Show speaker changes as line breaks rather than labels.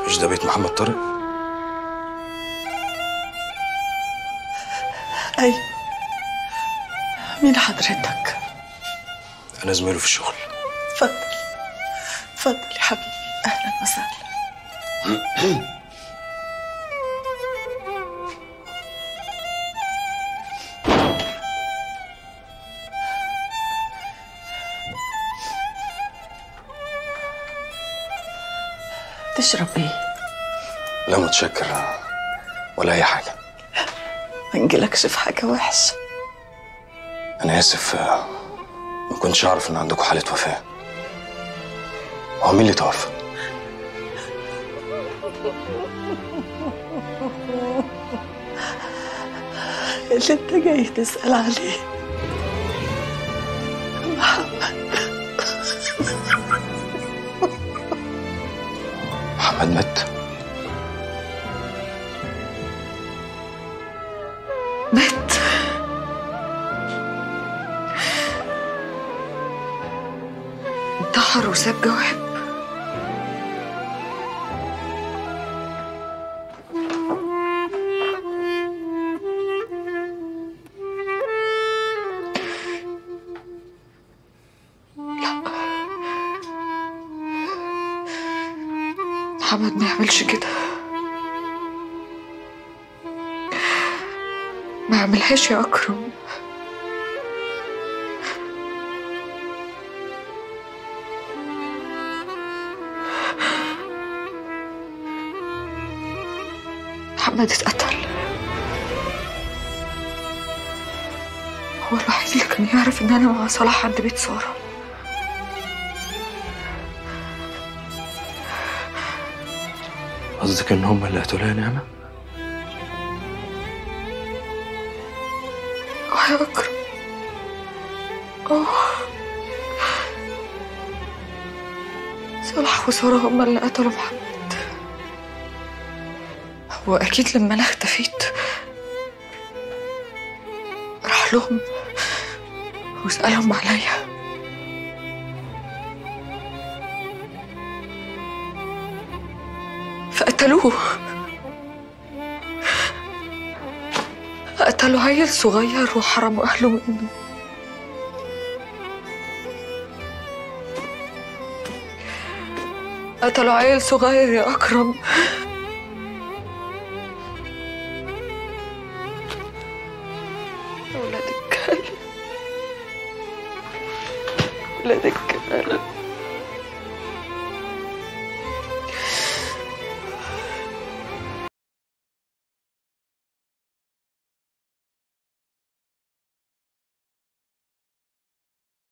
مش ده بيت محمد طارق
أيوة مين حضرتك؟
انا زميله في الشغل
اتفضل اتفضل يا حبيبي أهلا وسهلا تشرب ايه؟
لا متشكر ولا اي حاجه
ما نجيلكش في حاجة وحشة
انا اسف آه، ما كنتش اعرف ان عندكم حاله وفاه هو مين اللي توفى
اللي انت جاي تسأل عليه
محمد مات
مات انتحر وساب جواب لا محمد ما يعملش كده ما يعملهاش يا أكرم محمد اتقتل هو الوحيد اللي كان يعرف ان انا مع صلاح عند بيت ساره
قصدك ان هم اللي قتلوها يا نعمه
اه يا اكرم اه صلاح وساره هما اللي قتلوا محمد هو اكيد لما انا اختفيت راح لهم وسألهم عليا فقتلوه قتلوا عيل صغير وحرموا أهله منه قتلوا عيل صغير يا أكرم ولاد الكلب ولاد الكلب